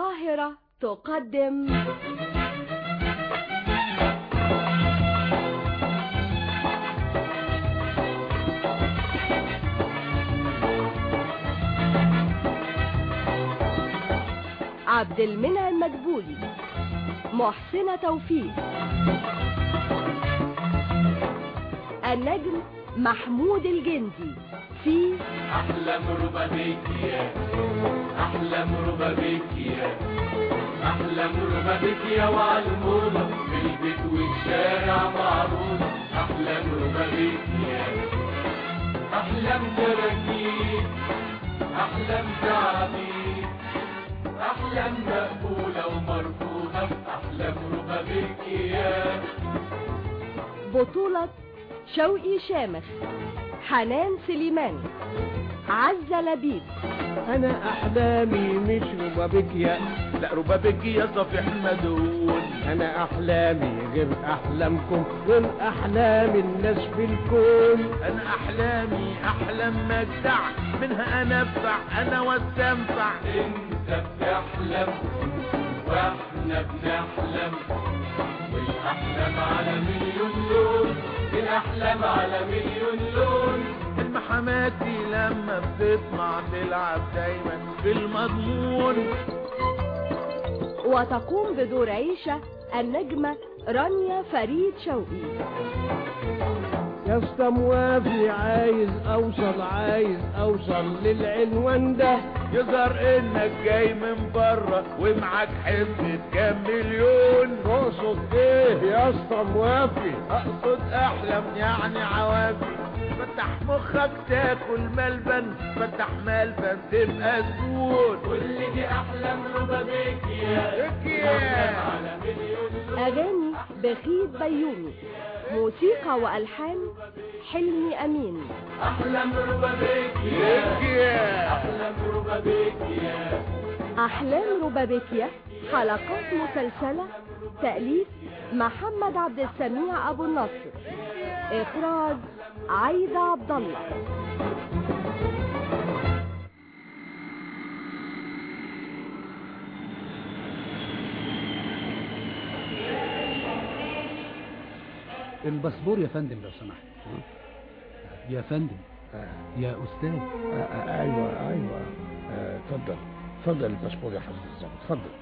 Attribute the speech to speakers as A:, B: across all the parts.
A: القاهرة تقدم عبد المنعم مدبولي محسنة توفيق النجم محمود الجندي في
B: أحلم ربابيك يا أحلم ربابيك يا أحلم ربابيك يا وعلمونة في البيت والشارع معروضة أحلم ربابيك يا أحلم تراكيب أحلم تعبير أحلم مقبولة ومرفوضة أحلم ربابيك يا
A: بطولة شوقي شامخ حنان سليمان عزة لبيب
C: انا احلامي مش ربابيكيا
B: لا ربابيك يا صفيح مدون
C: انا احلامي غير احلامكم غير احلام الناس في الكون
B: انا احلامي احلام مجدع منها انفع انا واستنفع انت بتحلم واحنا بنحلم والاحلام على مليون لون الاحلام على مليون لون المحاماتي لما بتطمع تلعب دايما في المضمون
A: وتقوم بدور عيشة النجمة رانيا فريد شوقي
C: يا اسطى موافي عايز اوصل عايز اوصل للعنوان ده
B: يظهر انك جاي من بره ومعاك حزة كام مليون
C: تقصد ايه يا اسطى موافي
B: اقصد احلم يعني عوافي فتح مخك تاكل ملبن فتح ملبن تبقى زبون كل دي احلام ربابيك يا على مليون
A: أغاني بخيت بيومي موسيقى وألحان حلمي أمين
B: احلام ربابيك يا احلام ربابيك يا
A: أحلام ربابيكيا حلقات مسلسلة تأليف محمد عبد السميع أبو النصر إخراج عايدة عبد الله
D: الباسبور يا فندم لو سمحت يا فندم يا أستاذ
C: آه، آه، ايوه ايوه آه، اتفضل اتفضل الباسبور يا حضرة الظابط اتفضل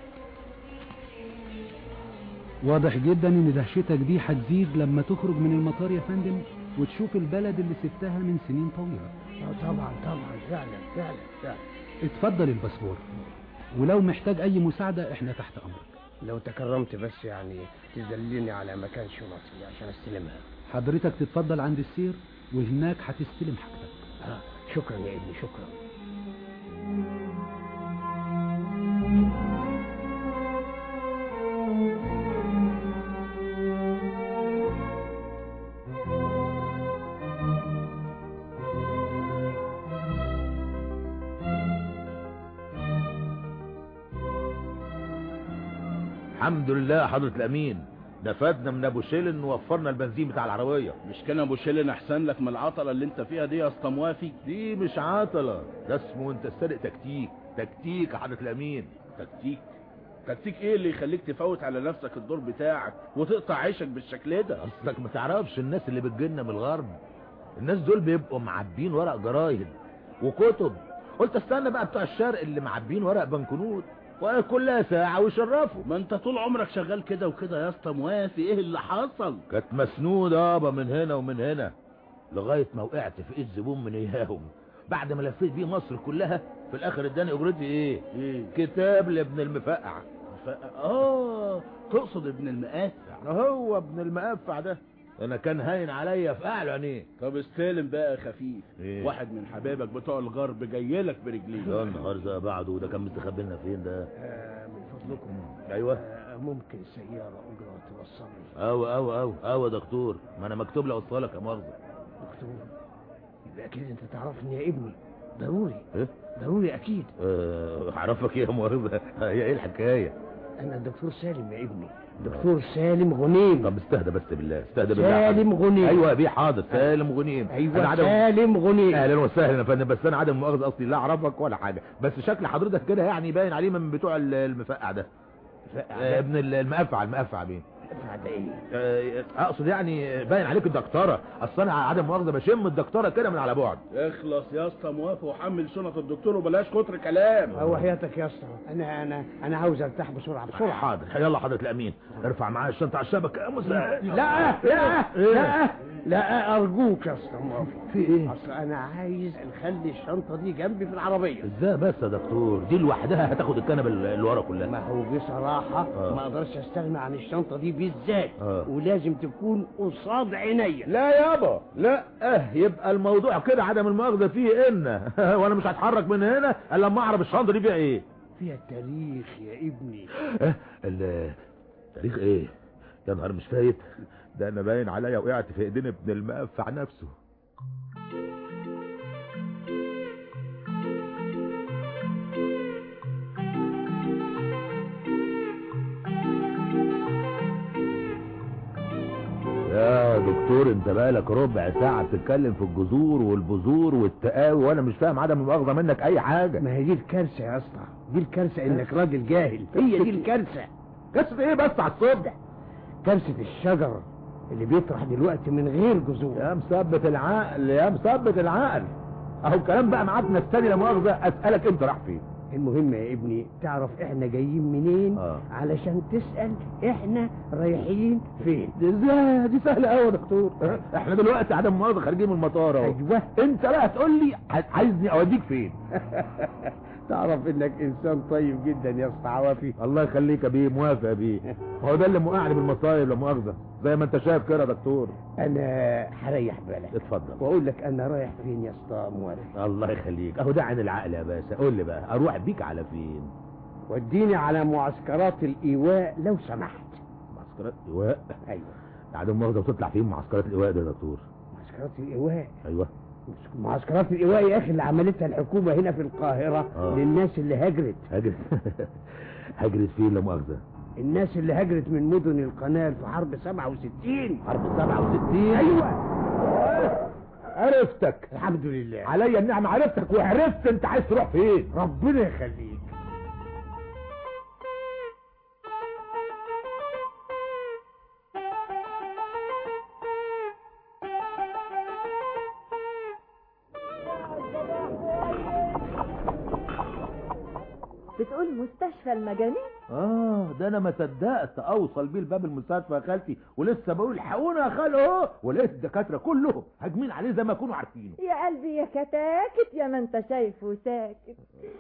D: واضح جدا ان دهشتك دي هتزيد لما تخرج من المطار يا فندم وتشوف البلد اللي سبتها من سنين طويلة
C: آه، طبعا طبعا فعلا فعلا فعلا
D: اتفضل الباسبور ولو محتاج اي مساعدة احنا تحت امرك
C: لو تكرمت بس يعني تدلني على مكان شنطي عشان استلمها
D: حضرتك تتفضل عند السير وهناك هتستلم حاجتك
C: آه، شكرا يا ابني شكرا
E: الحمد لله يا حضرة الأمين نفدنا من أبو شيلن ووفرنا البنزين بتاع العربية
F: مش كان ابو شيلن احسن لك من العطله اللي انت فيها دي يا اسطى موافي
E: دي مش عطلة ده اسمه أنت السرق تكتيك تكتيك يا حضرة الأمين
F: تكتيك تكتيك ايه اللي يخليك تفوت على نفسك الدور بتاعك وتقطع عيشك بالشكل ده
E: أصلك ما تعرفش الناس اللي بتجيلنا من الغرب الناس دول بيبقوا معبين ورق جرايد وكتب قلت استنى بقى بتوع الشرق اللي معبين ورق بنكنوت وكلها ساعة ويشرفوا
F: ما انت طول عمرك شغال كده وكده يا اسطى موافي ايه اللي حصل
E: كانت مسنودة يابا من هنا ومن هنا لغاية ما وقعت في ايد زبون من اياهم بعد ما لفيت بيه مصر كلها في الاخر اداني اجرتي ايه
F: ايه
E: كتاب لابن المفقع
F: ف... اه تقصد ابن المقافع
E: هو ابن المقفع ده انا كان هاين عليا في اعلى عينيه
F: طب استلم بقى يا خفيف
E: إيه؟
F: واحد من حبايبك بتوع الغرب جاي لك برجليه
E: يا نهار زي بعضه ده كان مستخبي لنا فين ده
C: آه، من فضلكم
E: ايوه
C: آه، ممكن سيارة أجرة توصلني
E: او او او او يا دكتور ما انا مكتوب لي اوصلك يا مؤاخذه
C: دكتور يبقى أكيد أنت تعرفني يا ابني ضروري
E: ايه
C: ضروري أكيد
E: آه، اعرفك ايه يا مؤاخذه هي ايه الحكايه
C: انا الدكتور سالم يا ابني دكتور سالم غنيم
E: طب استهدى بس بالله استهدى بالله
C: سالم غنيم
E: ايوه يا بيه حاضر سالم غنيم أنا
C: ايوه
E: عدم
C: سالم غنيم
E: اهلا وسهلا يا فندم بس انا عدم مؤاخذه اصلي لا اعرفك ولا حاجه بس شكل حضرتك كده يعني باين عليه من بتوع ال- المفقع ده آه، ابن ال- المقفع المقفع بيه
C: بعد ايه
E: آه، اقصد يعني باين عليك الدكتوره اصل انا عدم مؤاخذه بشم الدكتوره كده من على بعد
F: اخلص يا اسطى موافق وحمل شنط الدكتور وبلاش كتر كلام
C: هو حياتك يا اسطى انا انا انا عاوز ارتاح بسرعه بسرعه
E: حاضر يلا حضرة الامين ارفع معايا الشنطه على الشبكه يا مساعد
C: لا لا لا لا ارجوك يا اسطى موافق
E: في ايه
C: اصل انا عايز نخلي الشنطه دي جنبي في العربيه
E: ازاي بس يا دكتور دي لوحدها هتاخد الكنبه اللي ورا كلها
C: ما هو بصراحة
E: آه.
C: ما اقدرش استغنى عن الشنطة دي بالذات
E: آه.
C: ولازم تكون قصاد عينيا
E: لا يابا لا اه يبقى الموضوع كده عدم المؤاخذه فيه ان وانا مش هتحرك من هنا الا لما اعرف الشنطه دي فيها ايه
C: فيها التاريخ يا ابني
E: اه ال- تاريخ ايه يا نهار مش فايت ده انا باين عليا وقعت في ايدين ابن المقفع نفسه يا دكتور انت بقالك ربع ساعة بتتكلم في الجذور والبذور والتقاوي وانا مش فاهم عدم المؤاخذة منك اي حاجة
C: ما هي دي الكارثة يا اسطى دي الكارثة انك راجل جاهل هي دي الكارثة
E: قصة ايه بس على الصبح
C: كارثة الشجر اللي بيطرح دلوقتي من غير جذور
E: يا مثبت العقل يا مثبت العقل اهو الكلام بقى معاك نستني لا مؤاخذة اسألك انت راح فين
C: المهم يا ابني تعرف احنا جايين منين
E: آه.
C: علشان تسأل احنا رايحين فين
E: دي ازاي دي سهلة قوي يا دكتور اه؟ احنا دلوقتي عدم مؤاخذة خارجين من المطار اهو
C: ايوه
E: انت بقى تقول لي عايزني اوديك فين
C: تعرف انك انسان طيب جدا يا اسطى عوافي
E: الله يخليك يا بيه موافق يا بيه هو ده اللي موقعني بالمصايب لا مؤاخذة زي ما انت شايف كده يا دكتور
C: انا هريح بالك
E: اتفضل
C: واقول لك انا رايح فين يا اسطى موافق
E: الله يخليك اهو ده عين العقل يا باشا قول لي بقى اروح بيك على فين
C: وديني على معسكرات الايواء لو سمحت
E: معسكرات ايواء
C: ايوه
E: عدم مؤاخذة وتطلع فين معسكرات الايواء ده يا دكتور
C: معسكرات الايواء
E: ايوه
C: معسكرات الايواء يا اخي اللي عملتها الحكومه هنا في القاهره
E: آه.
C: للناس اللي هجرت
E: هجرت هجرت فين لا مؤاخذة
C: الناس اللي هجرت من مدن القناه في حرب 67
E: حرب 67
C: ايوه
E: عرفتك
C: الحمد لله
E: عليا النعمة عرفتك وعرفت انت عايز تروح فين
C: ربنا يخليك
A: بتقول مستشفى المجانين
E: اه ده انا ما صدقت اوصل بيه لباب المستشفى يا خالتي ولسه بقول الحقونا يا خال اهو ولقيت الدكاتره كلهم هاجمين عليه زي ما يكونوا عارفينه
G: يا قلبي يا كتاكت يا ما انت شايف وساكت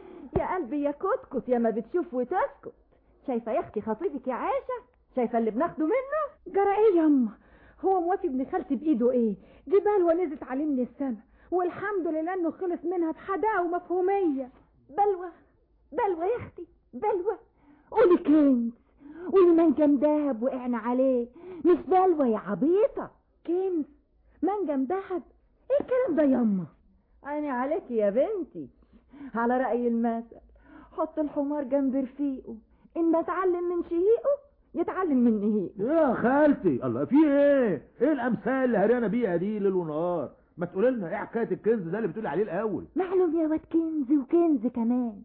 G: يا قلبي يا كتكت يا ما بتشوف وتسكت شايفه يا اختي خطيبك يا عاشه شايفه اللي بناخده منه
H: جرى ايه ياما هو موافي ابن خالتي بايده ايه دي بلوى نزلت عليه من السما والحمد لله انه خلص منها بحداقه ومفهوميه
G: بلوى بلوى يا اختي بلوى قولي كنز قولي منجم دهب وقعنا عليه مش بلوى يا عبيطه
H: كنز منجم دهب ايه الكلام ده ياما
G: عيني عليكي يا بنتي على رأي المثل حط الحمار جنب رفيقه إن ما اتعلم من شهيقه يتعلم من نهيقه
E: يا خالتي الله في ايه ايه الامثال اللي هرينا بيها دي ليل ونهار ما تقول لنا ايه حكايه الكنز ده اللي بتقولي عليه الاول
G: معلوم يا واد كنز وكنز كمان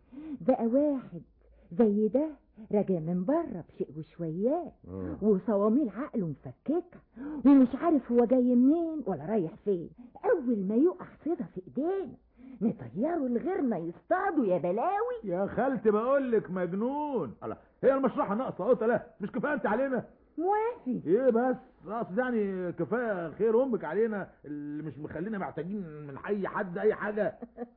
G: بقى واحد زي ده راجع من بره بشيء وشويات وصواميل عقله مفككة ومش عارف هو جاي منين ولا رايح فين أول ما يقع صيدة في إيدينا نطيره لغيرنا يصطادوا يا بلاوي
E: يا خالتي بقول لك مجنون الله هي المشرحه ناقصه اهو لا مش كفايه انت علينا
G: موافي
E: ايه بس اقصد يعني كفايه خير امك علينا اللي مش مخلينا محتاجين من اي حد اي حاجه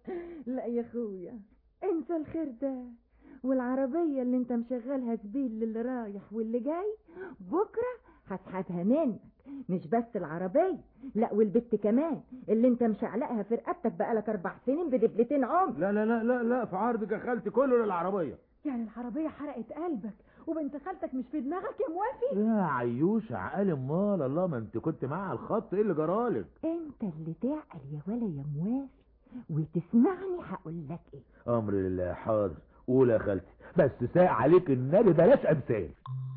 G: لا يا اخويا انسى الخير ده والعربية اللي انت مشغلها سبيل للي رايح واللي جاي بكرة هسحبها منك مش بس العربية لا والبت كمان اللي انت مشعلقها في رقبتك بقالك اربع سنين بدبلتين عمر
E: لا لا لا لا لا في عرضك يا خالتي كله للعربيه
H: يعني العربيه حرقت قلبك وبنت خالتك مش في دماغك يا موافي
E: يا عيوش عقال امال الله ما انت كنت معاها على الخط ايه اللي جرالك
G: انت اللي تعقل يا ولا يا موافي وتسمعني هقول لك ايه
E: امر لله حاضر قول يا خالتي بس ساق عليك النبي بلاش امثال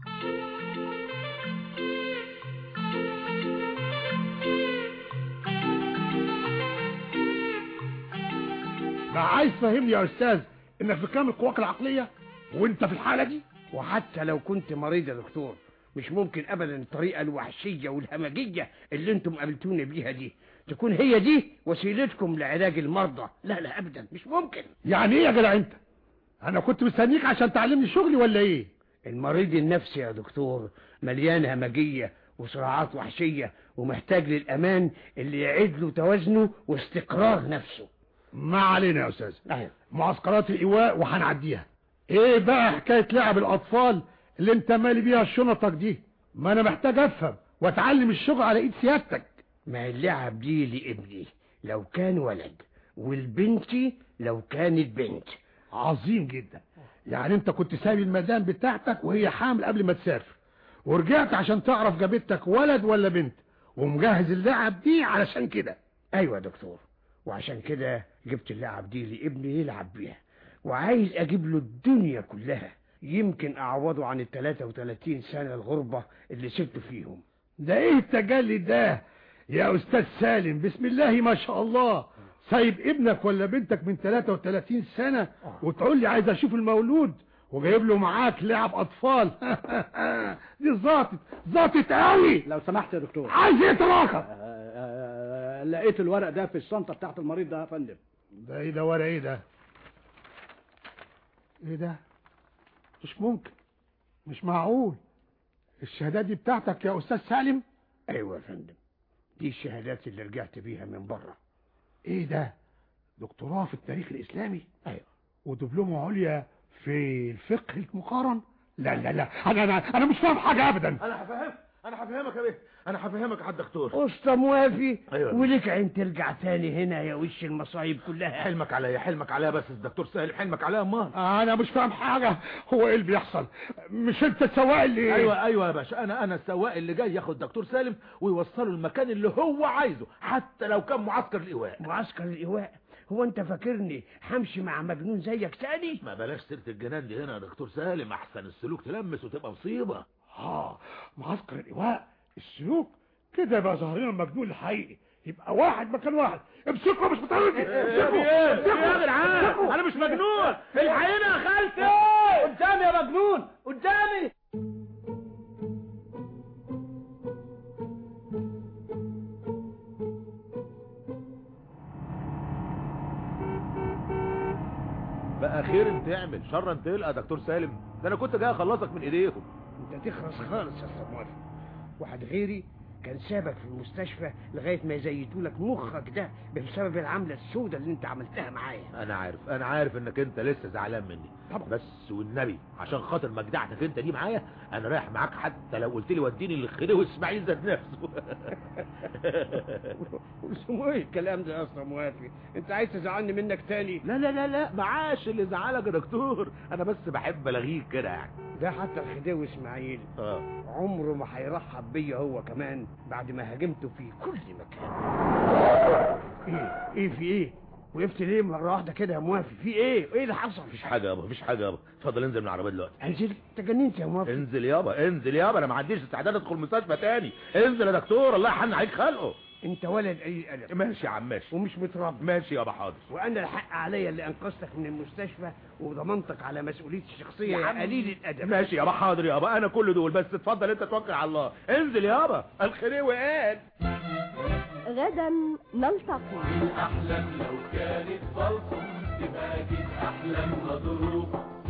I: ما عايز تفهمني يا استاذ انك في كامل قواك العقليه وانت في الحاله دي
C: وحتى لو كنت مريض يا دكتور مش ممكن ابدا الطريقه الوحشيه والهمجيه اللي انتم قابلتوني بيها دي تكون هي دي وسيلتكم لعلاج المرضى لا لا ابدا مش ممكن
I: يعني ايه يا جدع انت انا كنت مستنيك عشان تعلمني شغلي ولا ايه
C: المريض النفسي يا دكتور مليان همجيه وصراعات وحشيه ومحتاج للامان اللي يعيد له توازنه واستقرار نفسه
I: ما علينا يا استاذ
C: ايوه
I: معسكرات الايواء وهنعديها ايه بقى حكايه لعب الاطفال اللي انت مالي بيها شنطك دي ما انا محتاج افهم واتعلم الشغل على ايد سيادتك
C: ما اللعب دي لابني لو كان ولد والبنتي لو كانت بنت
I: عظيم جدا يعني انت كنت سايب المدام بتاعتك وهي حامل قبل ما تسافر ورجعت عشان تعرف جابتك ولد ولا بنت ومجهز اللعب دي علشان كده
C: ايوه يا دكتور وعشان كده جبت اللعب دي لابني يلعب بيها وعايز اجيب له الدنيا كلها يمكن اعوضه عن ال 33 سنه الغربه اللي سبته فيهم
I: ده ايه التجلي ده يا استاذ سالم بسم الله ما شاء الله سايب ابنك ولا بنتك من 33 سنة وتقول لي عايز اشوف المولود وجايب له معاك لعب اطفال دي ظابطت ظابطت قوي
J: لو سمحت يا دكتور
I: عايز ايه تراكم
J: آه، آه، لقيت الورق ده في الشنطه بتاعت المريض ده يا فندم
I: ده ايه ده ولا ايه ده ايه ده مش ممكن مش معقول الشهادات دي بتاعتك يا استاذ سالم
C: ايوه يا فندم دي الشهادات اللي رجعت بيها من بره
I: ايه ده دكتوراه في التاريخ الاسلامي
C: ايوه
I: ودبلوم عليا في الفقه المقارن لا لا لا انا انا, أنا مش فاهم حاجه ابدا
E: انا هفهمك انا هفهمك يا بيه انا هفهمك يا حاج دكتور
C: اسطى موافي
E: أيوة.
C: ولك عين ترجع تاني هنا يا وش المصايب كلها
E: حلمك عليا حلمك عليا بس الدكتور سالم حلمك عليا امال
I: انا مش فاهم حاجه هو ايه اللي بيحصل مش انت السواق اللي
E: ايوه ايوه يا باشا انا انا السواق اللي جاي ياخد دكتور سالم ويوصله المكان اللي هو عايزه حتى لو كان معسكر الايواء
C: معسكر الايواء هو انت فاكرني همشي مع مجنون زيك تاني
E: ما بلاش سيره الجنان دي هنا يا دكتور سالم احسن السلوك تلمس وتبقى مصيبه
I: اه معسكر الايواء السلوك كده يبقى ظاهرين المجنون الحقيقي يبقى واحد مكان واحد امسكوا مش مطردي
E: يا جدعان انا مش مجنون الحقيقه يا خالتي
C: قدامي يا مجنون قدامي
E: بقى خير تعمل شرا تلقى يا دكتور سالم ده انا كنت جاي اخلصك من ايديكم
C: انت تخرس خالص يا استاذ موافي واحد غيري كان سابك في المستشفى لغايه ما يزيتوا لك مخك ده بسبب العمله السوداء اللي انت عملتها معايا
E: انا عارف انا عارف انك انت لسه زعلان مني
C: طبعا.
E: بس والنبي عشان خاطر مجدعتك انت دي معايا انا رايح معاك حتى لو قلت لي وديني للخديوي اسماعيل ذات نفسه
C: اسمه ايه الكلام ده يا اسطى موافي انت عايز تزعلني منك تاني
E: لا لا لا لا معاش اللي زعلك يا دكتور انا بس بحب الغيك كده يعني
C: ده حتى الخديوي اسماعيل
E: اه
C: عمره ما هيرحب بيا هو كمان بعد ما هاجمته في كل مكان ايه ايه في ايه وقفت ليه مره واحده كده يا موافي في ايه ايه اللي حصل
E: مفيش حاجه يابا مفيش حاجه يابا اتفضل انزل من العربيه دلوقتي
C: انزل انت جننت يا موافي
E: انزل يابا انزل يابا انا ما عنديش استعداد ادخل مستشفى تاني انزل يا دكتور الله يحن عليك خلقه
C: انت ولد اي قلق
E: ماشي يا عم ماشي
C: ومش متربي
E: ماشي يابا حاضر
C: وانا الحق عليا اللي انقذتك من المستشفى وضمنتك على مسؤوليتي الشخصيه
E: يا
C: يا
E: عم.
C: قليل الادب
E: ماشي يابا حاضر يابا انا كل دول بس اتفضل انت توكل على الله انزل يابا الخديوي قال
A: غدا نلتقي
B: أحلام لو كانت بلطم تبقى جيت أحلام مضروب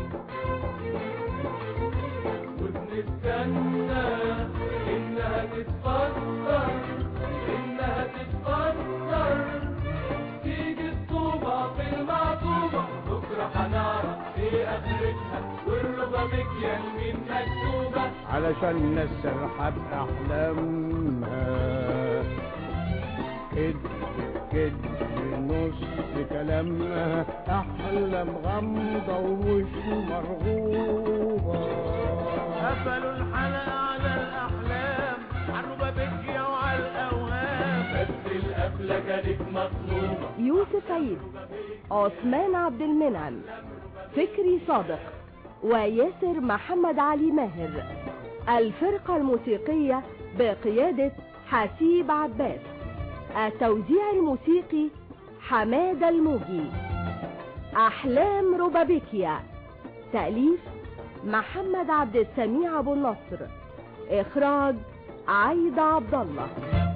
B: وبنستنى إنها تتفكر إنها تتفكر تيجي الطوبة في المعطوبة بكرة هنعرف إيه آخرتها والربا مكيال مين مكتوبة
C: علشان نسرحب احلامها كد كد نص كلامها احلام غامضه ومش مرغوبه
E: قفلوا الحلقة على الأحلام عالربا بكية وعلى الأوهام
B: بس القفلة كانت مطلوبة
A: يوسف عيد عثمان عبد المنعم فكري صادق وياسر محمد علي ماهر الفرقة الموسيقية بقيادة حسيب عباس التوزيع الموسيقي حماد الموجي أحلام روبابيكيا تأليف محمد عبد السميع أبو النصر إخراج عايدة عبد الله